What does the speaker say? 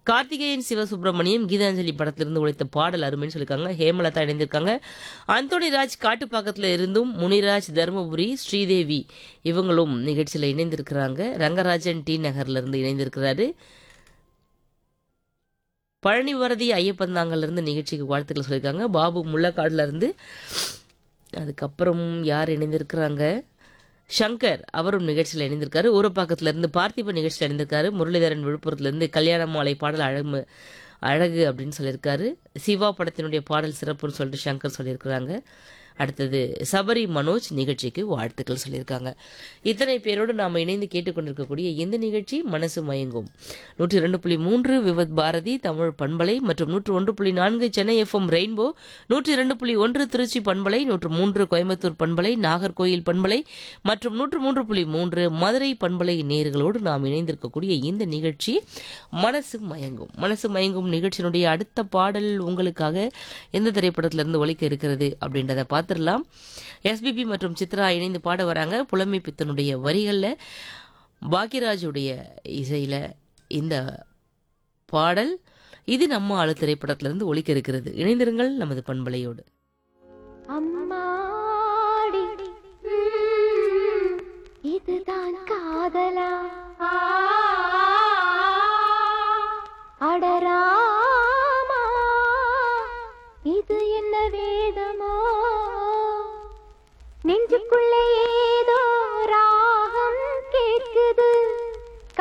கார்த்திகேயன் சிவசுப்பிரமணியம் கீதாஞ்சலி படத்திலிருந்து உழைத்த பாடல் அருமைன்னு சொல்லியிருக்காங்க ஹேமலதா இணைந்திருக்காங்க அந்தோணி ராஜ் காட்டுப்பாக்கத்தில் இருந்தும் முனிராஜ் தருமபுரி ஸ்ரீதேவி இவங்களும் நிகழ்ச்சியில் இணைந்திருக்கிறாங்க ரங்கராஜன் டி நகர்ல இருந்து இணைந்திருக்கிறாரு பழனி வரதி ஐயப்பந்தாங்கல்ல இருந்து நிகழ்ச்சிக்கு வாழ்த்துக்கள் சொல்லியிருக்காங்க பாபு முள்ளக்காடுல இருந்து அதுக்கப்புறம் யார் இணைந்திருக்கிறாங்க சங்கர் அவரும் நிகழ்ச்சியில் இணைந்திருக்காரு ஊரப்பாக்கத்துல இருந்து பார்த்திபன் நிகழ்ச்சியில் இணைந்திருக்காரு முரளிதரன் விழுப்புரத்துல இருந்து கல்யாண மாலை பாடல் அழகு அழகு அப்படின்னு சொல்லியிருக்காரு சிவா படத்தினுடைய பாடல் சிறப்புன்னு சொல்லிட்டு சங்கர் சொல்லியிருக்கிறாங்க அடுத்தது சபரி மனோஜ் நிகழ்ச்சிக்கு வாழ்த்துக்கள் சொல்லியிருக்காங்க இத்தனை பேரோடு நாம் இணைந்து கேட்டுக்கொண்டிருக்கக்கூடிய இந்த நிகழ்ச்சி மனசு மயங்கும் நூற்றி ரெண்டு புள்ளி மூன்று விவத் பாரதி தமிழ் பண்பலை மற்றும் நூற்று ஒன்று புள்ளி நான்கு சென்னை எஃப்எம் ரெயின்போ நூற்றி இரண்டு புள்ளி ஒன்று திருச்சி பண்பலை நூற்று மூன்று கோயம்புத்தூர் பண்பலை நாகர்கோயில் பண்பலை மற்றும் நூற்று மூன்று புள்ளி மூன்று மதுரை பண்பலை நேர்களோடு நாம் இணைந்திருக்கக்கூடிய இந்த நிகழ்ச்சி மனசு மயங்கும் மனசு மயங்கும் நிகழ்ச்சியினுடைய அடுத்த பாடல் உங்களுக்காக எந்த திரைப்படத்திலிருந்து ஒலிக்க இருக்கிறது அப்படின்றத பார்த்துடலாம் எஸ்பிபி மற்றும் சித்ரா இணைந்து பாட வராங்க புலமை பித்தனுடைய வரிகளில் பாக்யராஜுடைய இசையில் இந்த பாடல் இது நம்ம ஆளு திரைப்படத்திலிருந்து ஒலிக்க இருக்கிறது இணைந்திருங்கள் நமது பண்பலையோடு அம்மாடி ம், இதுதான் காதலா